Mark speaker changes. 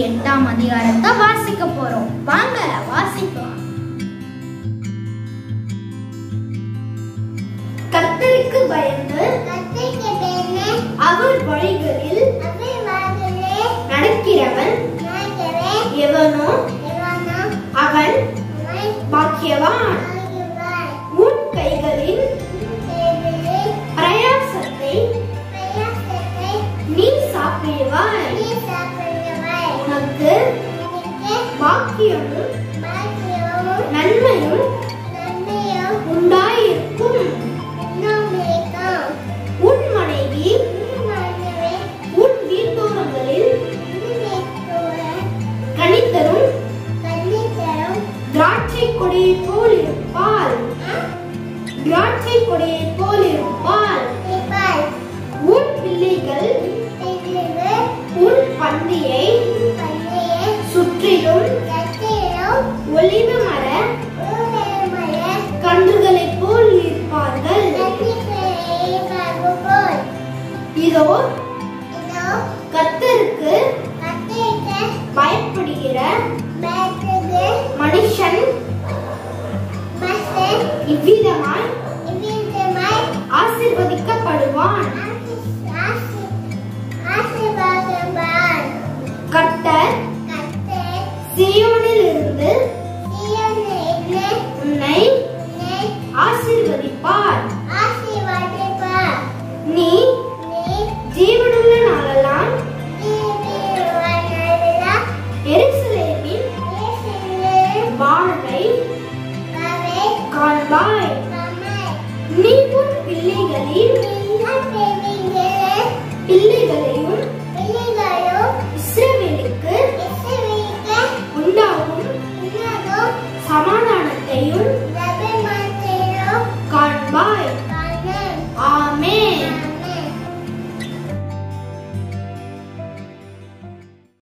Speaker 1: எட்டாம் அதிகாரத்தை வாசிக்க போறோம் வாங்க வாசிக்கலாம் கர்த்தருக்கு பயந்து அவர் வழிகளில் நடக்கிறவன் எவனோ அவன் பாக்கியவான் உன் கைகளின் பிரயாசத்தை நீ சாப்பிடுவாய் உனக்கு பாக்கியமும் நன்மையும் உண்டாயிருக்கும் உன் மனைவி உன் வீட்டோரங்களில் கனித்தரும் திராட்சை கொடியைப் போல் இருப்பாள் திராட்சை கொடியைப் போல் இருப்பாள் உன் பிள்ளைகள் உன் பந்தியை சுற்றிலும் ஒலிவ மர கன்றுகளைப் போல் இருப்பார்கள் இதோ கர்த்தருக்கு பயப்படுகிற மனுஷன் இவ்விதமாய் ஆசீர்வதிக்கப்படுவான் கர்த்தர் சியோனில் இருந்து உன்னை ஆசீர்வதிப்பார் நீ ஜீவனுள்ள நாளெல்லாம் எருசலேமின் வாழ்வை காண்பாய் நீ உன்